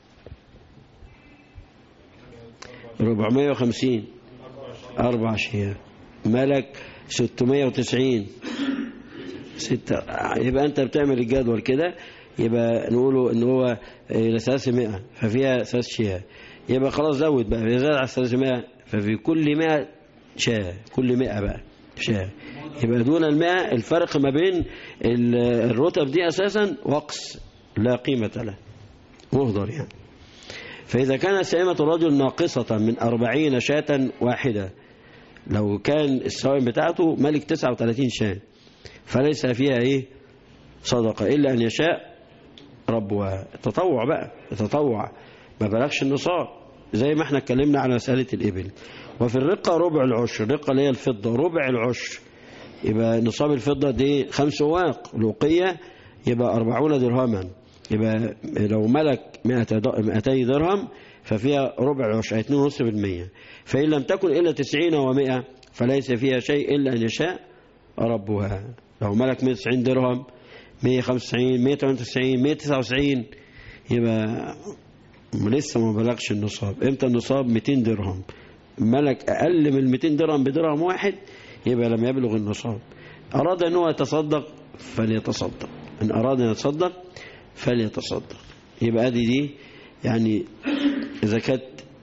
450 أربع شياه ملك 690 ستة يبقى أنت بتعمل الجدول كده يبقى نقوله إن هو إلى 300 ففيها ثلاث شياه يبقى خلاص زود بقى إذا زاد على 300 ففي كل 100 شاه كل 100 بقى شاه يبقى دون المئة الفرق ما بين ال- الرتب دي أساسا وقص لا قيمة له مهدر يعني فإذا كان سائمة الرجل ناقصة من أربعين شاة واحدة لو كان السوائم بتاعته ملك 39 شاة فليس فيها إيه صدقة إلا أن يشاء ربها تطوع بقى تطوع ما بلغش النصاب زي ما احنا اتكلمنا على مسألة الإبل وفي الرقة ربع العشر الرقة اللي هي الفضة ربع العشر يبقى نصاب الفضة دي خمس واق لوقية يبقى أربعون درهما يبقى لو ملك مئتي درهم ففيها ربع العشر اتنين ونص بالمية فإن لم تكن إلا تسعين ومئة فليس فيها شيء إلا أن يشاء ربها لو ملك 190 درهم 195 198 199 يبقى لسه ما بلغش النصاب امتى النصاب 200 درهم ملك اقل من 200 درهم بدرهم واحد يبقى لم يبلغ النصاب اراد ان هو يتصدق فليتصدق ان اراد ان يتصدق فليتصدق يبقى دي دي يعني زكاة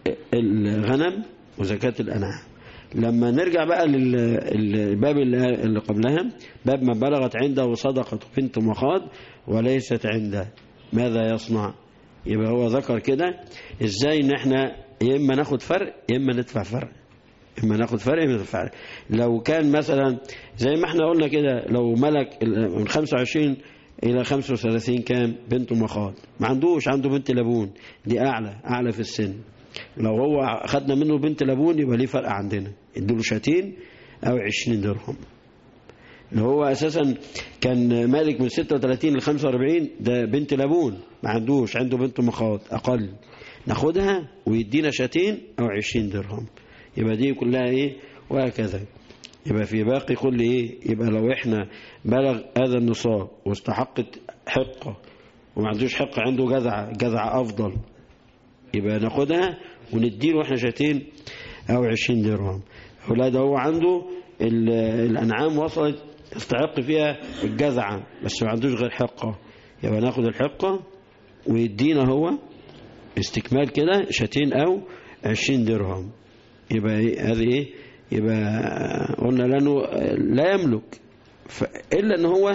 الغنم وزكاة الأنعام لما نرجع بقى للباب اللي قبلها باب ما بلغت عنده صدقة بنت مخاض وليست عنده ماذا يصنع يبقى هو ذكر كده ازاي ان احنا يا اما ناخد فرق يا اما ندفع فرق اما ناخد فرق اما ندفع فرق لو كان مثلا زي ما احنا قلنا كده لو ملك من 25 الى 35 كام بنت مخاض ما عندوش عنده بنت لبون دي اعلى اعلى في السن لو هو خدنا منه بنت لبون يبقى ليه فرق عندنا ادوله شاتين او 20 درهم اللي هو اساسا كان مالك من 36 ل 45 ده بنت لبون ما عندوش عنده بنت مخاض اقل ناخدها ويدينا شاتين او 20 درهم يبقى دي كلها ايه وهكذا يبقى في باقي كل ايه يبقى لو احنا بلغ هذا النصاب واستحقت حقه وما عندوش حقه عنده جذعه جذعه افضل يبقى ناخدها ونديله احنا شاتين او 20 درهم اولاد هو عنده الانعام وصلت يستحق فيها الجذعه بس ما عندوش غير حقه يبقى ناخد الحقه ويدينا هو استكمال كده شاتين او 20 درهم يبقى إيه هذه ايه يبقى قلنا لانه لا يملك الا ان هو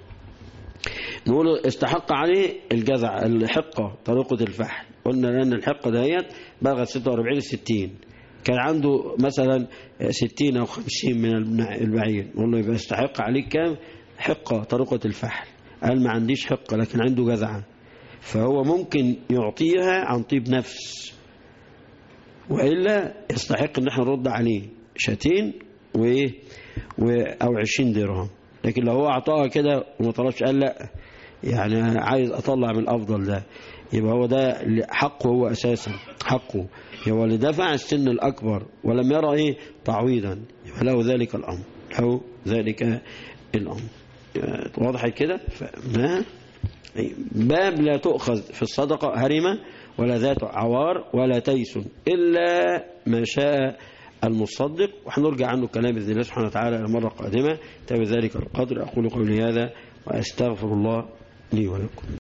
نقول استحق عليه الجذع الحقه طريقه الفحل قلنا لان الحقه دهيت بلغت 46 ل 60 كان عنده مثلا 60 او 50 من البعير نقول له يبقى يستحق عليك كام حقه طريقه الفحل قال ما عنديش حقه لكن عنده جذعه فهو ممكن يعطيها عن طيب نفس وإلا يستحق ان احنا نرد عليه شاتين وايه او 20 درهم لكن لو هو اعطاها كده وما طلبش قال لا يعني عايز اطلع من الافضل ده يبقى هو ده حقه هو اساسا حقه هو اللي دفع السن الاكبر ولم يرى ايه تعويضا يبقى له ذلك الامر له ذلك الامر وضحت كده ما باب لا تؤخذ في الصدقه هرمه ولا ذات عوار ولا تيس إلا ما شاء المصدق وحنرجع عنه كلام بإذن الله سبحانه وتعالى المرة القادمة تابع ذلك القدر أقول قولي هذا وأستغفر الله لي ولكم